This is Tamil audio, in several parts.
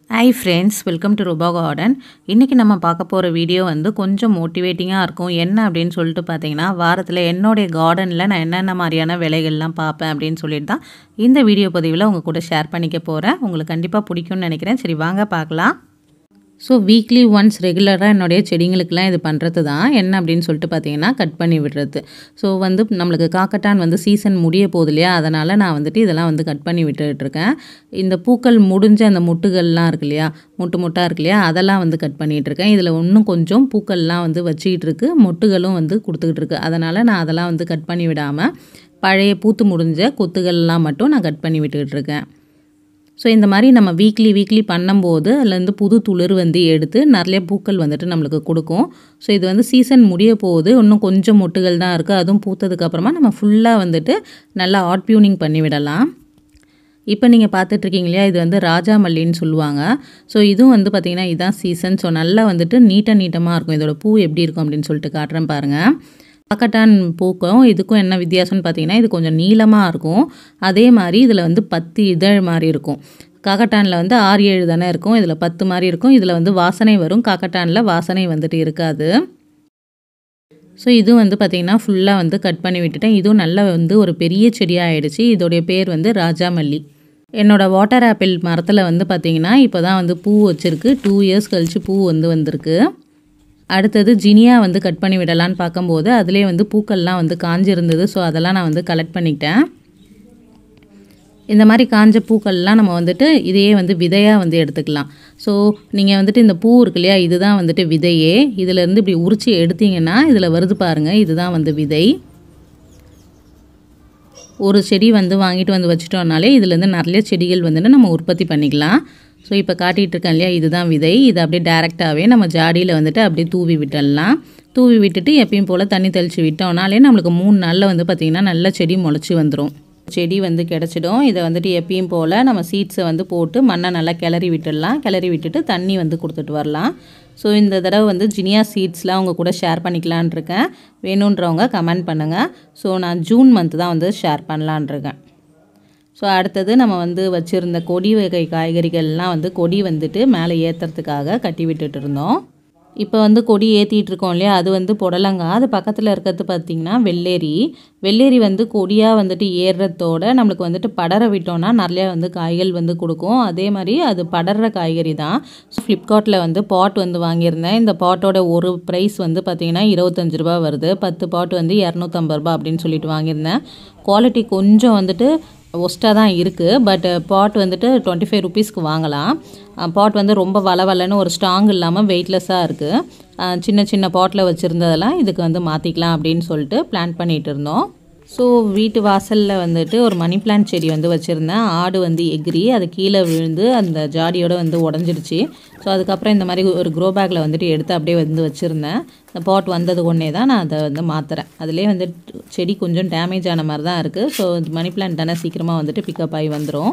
hi friends welcome to Rupa garden இன்றைக்கி நம்ம பார்க்க போகிற வீடியோ வந்து கொஞ்சம் மோட்டிவேட்டிங்காக இருக்கும் என்ன அப்படின்னு சொல்லிட்டு பார்த்தீங்கன்னா வாரத்தில் என்னுடைய கார்டனில் நான் என்னென்ன மாதிரியான விலைகள்லாம் பார்ப்பேன் அப்படின்னு சொல்லிட்டு தான் இந்த வீடியோ பதிவில் உங்கள் கூட ஷேர் பண்ணிக்க போகிறேன் உங்களுக்கு கண்டிப்பாக பிடிக்கும்னு நினைக்கிறேன் சரி வாங்க பார்க்கலாம் ஸோ வீக்லி ஒன்ஸ் ரெகுலராக என்னுடைய செடிங்களுக்கெல்லாம் இது பண்ணுறது தான் என்ன அப்படின்னு சொல்லிட்டு பார்த்தீங்கன்னா கட் பண்ணி விடுறது ஸோ வந்து நம்மளுக்கு காக்கட்டான் வந்து சீசன் முடிய போகுது இல்லையா அதனால் நான் வந்துட்டு இதெல்லாம் வந்து கட் பண்ணி விட்டுட்ருக்கேன் இந்த பூக்கள் முடிஞ்ச அந்த முட்டுகள்லாம் இருக்கு இல்லையா முட்டு முட்டாக இருக்கு இல்லையா அதெல்லாம் வந்து கட் பண்ணிகிட்ருக்கேன் இதில் இன்னும் கொஞ்சம் பூக்கள்லாம் வந்து வச்சுக்கிட்டு இருக்கு மொட்டுகளும் வந்து கொடுத்துக்கிட்டு இருக்கு அதனால் நான் அதெல்லாம் வந்து கட் பண்ணி விடாமல் பழைய பூத்து முடிஞ்ச கொத்துகள்லாம் மட்டும் நான் கட் பண்ணி விட்டுக்கிட்டு இருக்கேன் ஸோ இந்த மாதிரி நம்ம வீக்லி வீக்லி பண்ணும்போது அதுலேருந்து புது துளிர் வந்து எடுத்து நிறைய பூக்கள் வந்துட்டு நம்மளுக்கு கொடுக்கும் ஸோ இது வந்து சீசன் முடிய போகுது இன்னும் கொஞ்சம் மொட்டுகள் தான் இருக்குது அதுவும் பூத்ததுக்கப்புறமா நம்ம ஃபுல்லாக வந்துட்டு நல்லா ஆட் பியூனிங் பண்ணி விடலாம் இப்போ நீங்கள் பார்த்துட்ருக்கீங்க இல்லையா இது வந்து ராஜா மல்லின்னு சொல்லுவாங்க ஸோ இதுவும் வந்து பார்த்திங்கன்னா இதுதான் சீசன் ஸோ நல்லா வந்துட்டு நீட்டாக நீட்டமாக இருக்கும் இதோட பூ எப்படி இருக்கும் அப்படின்னு சொல்லிட்டு காட்டுறேன் பாருங்கள் காக்கட்டான் பூக்கும் இதுக்கும் என்ன வித்தியாசம்னு பார்த்தீங்கன்னா இது கொஞ்சம் நீளமாக இருக்கும் அதே மாதிரி இதில் வந்து பத்து இதழ் மாதிரி இருக்கும் காக்கட்டானில் வந்து ஆறு ஏழு தானே இருக்கும் இதில் பத்து மாதிரி இருக்கும் இதில் வந்து வாசனை வரும் காக்கட்டானில் வாசனை வந்துட்டு இருக்காது ஸோ இதுவும் வந்து பார்த்திங்கன்னா ஃபுல்லாக வந்து கட் பண்ணி விட்டுட்டேன் இதுவும் நல்லா வந்து ஒரு பெரிய செடியாக ஆகிடுச்சு இதோடைய பேர் வந்து ராஜா மல்லி என்னோடய வாட்டர் ஆப்பிள் மரத்தில் வந்து பார்த்திங்கன்னா இப்போ தான் வந்து பூ வச்சுருக்கு டூ இயர்ஸ் கழித்து பூ வந்து வந்திருக்கு அடுத்தது ஜினியா வந்து கட் பண்ணி விடலான்னு பார்க்கும்போது அதிலே வந்து பூக்கள்லாம் வந்து காஞ்சிருந்தது ஸோ அதெல்லாம் நான் வந்து கலெக்ட் பண்ணிக்கிட்டேன் இந்த மாதிரி காஞ்ச பூக்கள்லாம் நம்ம வந்துட்டு இதையே வந்து விதையாக வந்து எடுத்துக்கலாம் ஸோ நீங்கள் வந்துட்டு இந்த பூ இருக்கு இல்லையா இதுதான் வந்துட்டு விதையே இதிலேருந்து இப்படி உரிச்சு எடுத்தீங்கன்னா இதில் வருது பாருங்கள் இதுதான் வந்து விதை ஒரு செடி வந்து வாங்கிட்டு வந்து வச்சிட்டோம்னாலே இதுலேருந்து நிறைய செடிகள் வந்துட்டு நம்ம உற்பத்தி பண்ணிக்கலாம் ஸோ இப்போ காட்டிகிட்டு இருக்கேன் இல்லையா இதுதான் விதை இது அப்படியே டேரெக்டாகவே நம்ம ஜாடியில் வந்துட்டு அப்படியே தூவி விட்டுடலாம் தூவி விட்டுட்டு எப்பயும் போல் தண்ணி தெளித்து விட்டோம்னாலே நம்மளுக்கு மூணு நாளில் வந்து பார்த்திங்கன்னா நல்ல செடி முளைச்சி வந்துடும் செடி வந்து கிடச்சிடும் இதை வந்துட்டு எப்பயும் போல் நம்ம சீட்ஸை வந்து போட்டு மண்ணை நல்லா கிளறி விட்டுடலாம் கிளறி விட்டுட்டு தண்ணி வந்து கொடுத்துட்டு வரலாம் ஸோ இந்த தடவை வந்து ஜினியா சீட்ஸ்லாம் உங்கள் கூட ஷேர் பண்ணிக்கலான் இருக்கேன் வேணுன்றவங்க கமெண்ட் பண்ணுங்கள் ஸோ நான் ஜூன் மந்த் தான் வந்து ஷேர் பண்ணலான் இருக்கேன் ஸோ அடுத்தது நம்ம வந்து வச்சுருந்த கொடி வகை காய்கறிகள்லாம் வந்து கொடி வந்துட்டு மேலே ஏற்றுறதுக்காக கட்டி விட்டுட்டு இருந்தோம் இப்போ வந்து கொடி ஏற்றிட்டு இருக்கோம் இல்லையா அது வந்து புடலங்காய் அது பக்கத்தில் இருக்கிறது பார்த்திங்கன்னா வெள்ளேரி வெள்ளேரி வந்து கொடியாக வந்துட்டு ஏறுறதோட நம்மளுக்கு வந்துட்டு படர விட்டோம்னா நிறையா வந்து காய்கள் வந்து கொடுக்கும் அதே மாதிரி அது படர்ற காய்கறி தான் ஸோ ஃப்ளிப்கார்ட்டில் வந்து பாட் வந்து வாங்கியிருந்தேன் இந்த பாட்டோட ஒரு ப்ரைஸ் வந்து பார்த்திங்கன்னா இருபத்தஞ்சு ரூபா வருது பத்து பாட் வந்து இரநூத்தம்பது ரூபா அப்படின்னு சொல்லிட்டு வாங்கியிருந்தேன் குவாலிட்டி கொஞ்சம் வந்துட்டு ஒஸ்ட்டாக தான் இருக்குது பட் பாட் வந்துட்டு டுவெண்ட்டி ஃபைவ் ருபீஸ்க்கு வாங்கலாம் பாட் வந்து ரொம்ப வளவலன்னு ஒரு ஸ்ட்ராங் இல்லாமல் வெயிட்லெஸ்ஸாக இருக்குது சின்ன சின்ன பாட்டில் வச்சுருந்ததெல்லாம் இதுக்கு வந்து மாற்றிக்கலாம் அப்படின்னு சொல்லிட்டு பிளான் பண்ணிகிட்டு இருந்தோம் ஸோ வீட்டு வாசலில் வந்துட்டு ஒரு மணி பிளான்ட் செடி வந்து வச்சுருந்தேன் ஆடு வந்து எகிரி அது கீழே விழுந்து அந்த ஜாடியோடு வந்து உடஞ்சிடுச்சு ஸோ அதுக்கப்புறம் இந்த மாதிரி ஒரு க்ரோ பேக்கில் வந்துட்டு எடுத்து அப்படியே வந்து வச்சுருந்தேன் இந்த பாட் வந்தது ஒன்றே தான் நான் அதை வந்து மாற்றுறேன் அதிலே வந்து செடி கொஞ்சம் டேமேஜ் ஆன மாதிரி தான் இருக்குது ஸோ மணி பிளான்ட் தானே சீக்கிரமாக வந்துட்டு பிக்கப் ஆகி வந்துடும்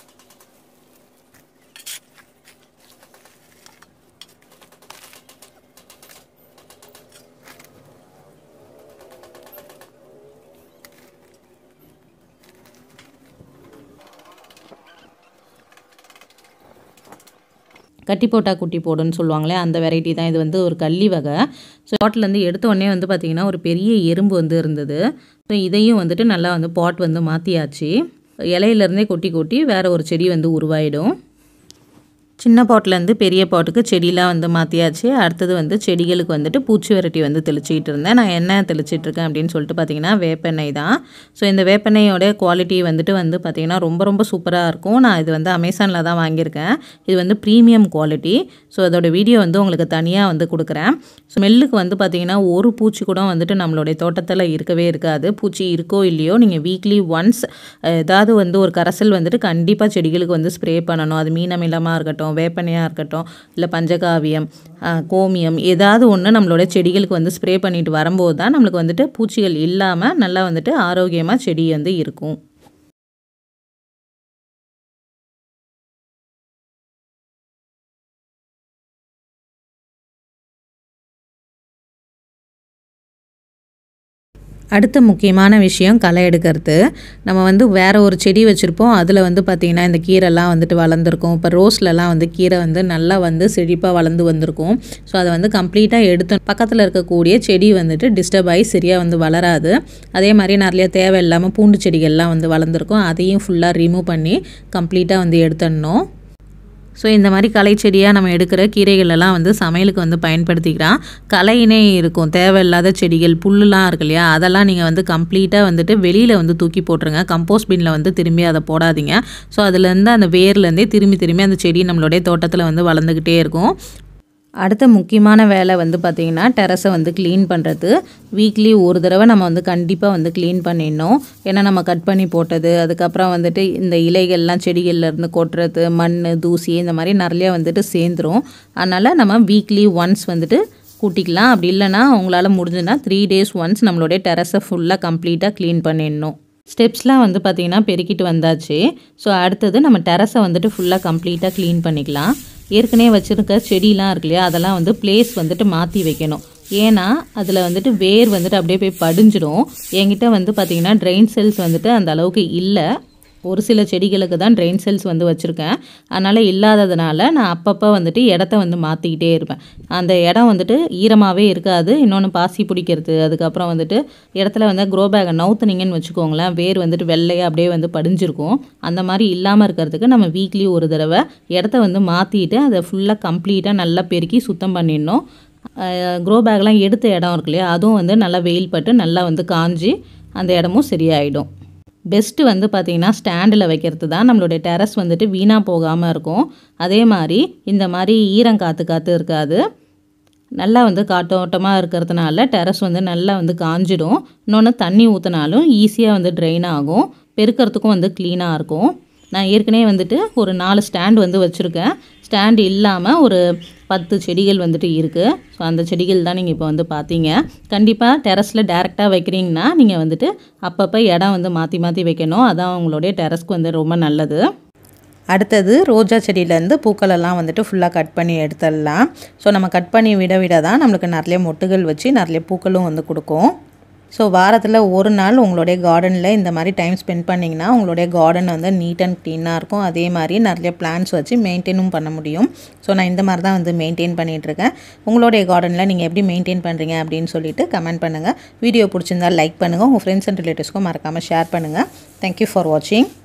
கட்டி போட்டால் குட்டி போடுன்னு சொல்லுவாங்களே அந்த வெரைட்டி தான் இது வந்து ஒரு கள்ளி வகை ஸோ பாட்டிலேருந்து எடுத்த உடனே வந்து பார்த்திங்கன்னா ஒரு பெரிய எறும்பு வந்து இருந்தது ஸோ இதையும் வந்துட்டு நல்லா வந்து பாட் வந்து மாற்றியாச்சு இலையிலேருந்தே கொட்டி கொட்டி வேறு ஒரு செடி வந்து உருவாயிடும் சின்ன பாட்டிலேருந்து பெரிய பாட்டுக்கு செடியெலாம் வந்து மாற்றியாச்சு அடுத்தது வந்து செடிகளுக்கு வந்துட்டு பூச்சி வெரைட்டி வந்து தெளிச்சிக்கிட்டு இருந்தேன் நான் என்ன தெளிச்சிட்ருக்கேன் அப்படின்னு சொல்லிட்டு பார்த்தீங்கன்னா வேப்பெண்ணெய் தான் ஸோ இந்த வேப்பெண்ணெயோட குவாலிட்டி வந்துட்டு வந்து பார்த்திங்கன்னா ரொம்ப ரொம்ப சூப்பராக இருக்கும் நான் இது வந்து அமேசானில் தான் வாங்கியிருக்கேன் இது வந்து ப்ரீமியம் குவாலிட்டி ஸோ அதோட வீடியோ வந்து உங்களுக்கு தனியாக வந்து கொடுக்குறேன் ஸ்மெல்லுக்கு வந்து பார்த்திங்கன்னா ஒரு பூச்சி கூட வந்துட்டு நம்மளுடைய தோட்டத்தில் இருக்கவே இருக்காது பூச்சி இருக்கோ இல்லையோ நீங்கள் வீக்லி ஒன்ஸ் ஏதாவது வந்து ஒரு கரைசல் வந்துட்டு கண்டிப்பாக செடிகளுக்கு வந்து ஸ்ப்ரே பண்ணணும் அது மீனமிலமாக இருக்கட்டும் வேப்பனையாக இருக்கட்டும் இல்லை பஞ்சகாவியம் கோமியம் ஏதாவது ஒன்று நம்மளோட செடிகளுக்கு வந்து ஸ்ப்ரே பண்ணிட்டு வரும்போது தான் நம்மளுக்கு வந்துட்டு பூச்சிகள் இல்லாமல் நல்லா வந்துட்டு ஆரோக்கியமாக செடி வந்து இருக்கும் அடுத்த முக்கியமான விஷயம் களை எடுக்கிறது நம்ம வந்து வேறு ஒரு செடி வச்சுருப்போம் அதில் வந்து பார்த்திங்கன்னா இந்த கீரைலாம் வந்துட்டு வளர்ந்துருக்கும் இப்போ ரோஸ்லலாம் வந்து கீரை வந்து நல்லா வந்து செழிப்பாக வளர்ந்து வந்திருக்கும் ஸோ அதை வந்து கம்ப்ளீட்டாக எடுத்து பக்கத்தில் இருக்கக்கூடிய செடி வந்துட்டு டிஸ்டர்ப் ஆகி சரியாக வந்து வளராது அதே மாதிரி நிறைய தேவை இல்லாமல் பூண்டு செடிகள்லாம் வந்து வளர்ந்துருக்கும் அதையும் ஃபுல்லாக ரிமூவ் பண்ணி கம்ப்ளீட்டாக வந்து எடுத்துடணும் ஸோ இந்த மாதிரி களை செடியாக நம்ம எடுக்கிற கீரைகள் எல்லாம் வந்து சமையலுக்கு வந்து பயன்படுத்திக்கலாம் களையினே இருக்கும் தேவையில்லாத செடிகள் புல்லுலாம் இருக்கு இல்லையா அதெல்லாம் நீங்கள் வந்து கம்ப்ளீட்டாக வந்துட்டு வெளியில் வந்து தூக்கி போட்டுருங்க கம்போஸ்ட் பின்னில் வந்து திரும்பி அதை போடாதீங்க ஸோ அதுலேருந்து அந்த வேர்லேருந்தே திரும்பி திரும்பி அந்த செடி நம்மளுடைய தோட்டத்தில் வந்து வளர்ந்துக்கிட்டே இருக்கும் அடுத்த முக்கியமான வேலை வந்து பார்த்திங்கன்னா டெரஸை வந்து க்ளீன் பண்ணுறது வீக்லி ஒரு தடவை நம்ம வந்து கண்டிப்பாக வந்து க்ளீன் பண்ணிடணும் ஏன்னா நம்ம கட் பண்ணி போட்டது அதுக்கப்புறம் வந்துட்டு இந்த இலைகள்லாம் செடிகள்லேருந்து கொட்டுறது மண் தூசி இந்த மாதிரி நிறையா வந்துட்டு சேர்ந்துரும் அதனால் நம்ம வீக்லி ஒன்ஸ் வந்துட்டு கூட்டிக்கலாம் அப்படி இல்லைன்னா உங்களால் முடிஞ்சுன்னா த்ரீ டேஸ் ஒன்ஸ் நம்மளுடைய டெரஸை ஃபுல்லாக கம்ப்ளீட்டாக க்ளீன் பண்ணிடணும் ஸ்டெப்ஸ்லாம் வந்து பார்த்திங்கன்னா பெருக்கிட்டு வந்தாச்சு ஸோ அடுத்தது நம்ம டெரஸை வந்துட்டு ஃபுல்லாக கம்ப்ளீட்டாக க்ளீன் பண்ணிக்கலாம் ஏற்கனவே வச்சுருக்க செடிலாம் இருக்கு இல்லையா அதெல்லாம் வந்து பிளேஸ் வந்துட்டு மாற்றி வைக்கணும் ஏன்னா அதில் வந்துட்டு வேர் வந்துட்டு அப்படியே போய் படிஞ்சிடும் என்கிட்ட வந்து பார்த்திங்கன்னா ட்ரெயின் செல்ஸ் வந்துட்டு அந்த அளவுக்கு இல்லை ஒரு சில செடிகளுக்கு தான் ட்ரெயின் செல்ஸ் வந்து வச்சுருக்கேன் அதனால் இல்லாததுனால நான் அப்பப்போ வந்துட்டு இடத்த வந்து மாற்றிக்கிட்டே இருப்பேன் அந்த இடம் வந்துட்டு ஈரமாகவே இருக்காது இன்னொன்று பாசி பிடிக்கிறது அதுக்கப்புறம் வந்துட்டு இடத்துல வந்து க்ரோ பேக்கை நவுத்துனீங்கன்னு வச்சுக்கோங்களேன் வேர் வந்துட்டு வெள்ளையாக அப்படியே வந்து படிஞ்சிருக்கும் அந்த மாதிரி இல்லாமல் இருக்கிறதுக்கு நம்ம வீக்லி ஒரு தடவை இடத்த வந்து மாற்றிட்டு அதை ஃபுல்லாக கம்ப்ளீட்டாக நல்லா பெருக்கி சுத்தம் பண்ணிடணும் க்ரோ பேக்லாம் எடுத்த இடம் இருக்கு இல்லையா அதுவும் வந்து நல்லா வெயில் பட்டு நல்லா வந்து காஞ்சி அந்த இடமும் சரியாயிடும் பெஸ்ட்டு வந்து பார்த்திங்கன்னா ஸ்டாண்டில் வைக்கிறது தான் நம்மளுடைய டெரஸ் வந்துட்டு வீணாக போகாமல் இருக்கும் அதே மாதிரி இந்த மாதிரி ஈரம் காற்று காற்று இருக்காது நல்லா வந்து காட்டோட்டமாக இருக்கிறதுனால டெரஸ் வந்து நல்லா வந்து காஞ்சிடும் இன்னொன்று தண்ணி ஊற்றினாலும் ஈஸியாக வந்து ட்ரெயின் ஆகும் பெருக்கிறதுக்கும் வந்து க்ளீனாக இருக்கும் நான் ஏற்கனவே வந்துட்டு ஒரு நாலு ஸ்டாண்ட் வந்து வச்சுருக்கேன் ஸ்டாண்ட் இல்லாமல் ஒரு பத்து செடிகள் வந்துட்டு இருக்குது ஸோ அந்த செடிகள் தான் நீங்கள் இப்போ வந்து பார்த்தீங்க கண்டிப்பாக டெரஸில் டேரெக்டாக வைக்கிறீங்கன்னா நீங்கள் வந்துட்டு அப்பப்போ இடம் வந்து மாற்றி மாற்றி வைக்கணும் அதான் உங்களுடைய டெரஸ்க்கு வந்து ரொம்ப நல்லது அடுத்தது ரோஜா செடியிலேருந்து பூக்களெல்லாம் வந்துட்டு ஃபுல்லாக கட் பண்ணி எடுத்துடலாம் ஸோ நம்ம கட் பண்ணி விட விட தான் நம்மளுக்கு நிறைய மொட்டுகள் வச்சு நிறைய பூக்களும் வந்து கொடுக்கும் ஸோ வாரத்தில் ஒரு நாள் உங்களுடைய கார்டனில் இந்த மாதிரி டைம் ஸ்பெண்ட் பண்ணிங்கன்னா உங்களுடைய கார்டன் வந்து நீட் அண்ட் க்ளீனாக இருக்கும் அதே மாதிரி நிறைய பிளான்ஸ் வச்சு மெயின்டைனும் பண்ண முடியும் ஸோ நான் இந்த மாதிரி தான் வந்து மெயின்டைன் பண்ணிகிட்ருக்கேன் உங்களுடைய கார்டனில் நீங்கள் எப்படி மெயின்டைன் பண்ணுறீங்க அப்படின்னு சொல்லிட்டு கமெண்ட் பண்ணுங்கள் வீடியோ பிடிச்சிருந்தா லைக் பண்ணுங்கள் உங்கள் ஃப்ரெண்ட்ஸ் அண்ட் ரிலேட்டிவ்ஸ்க்கும் மறக்காமல் ஷேர் பண்ணுங்கள் தேங்க்யூ ஃபார் வாட்சிங்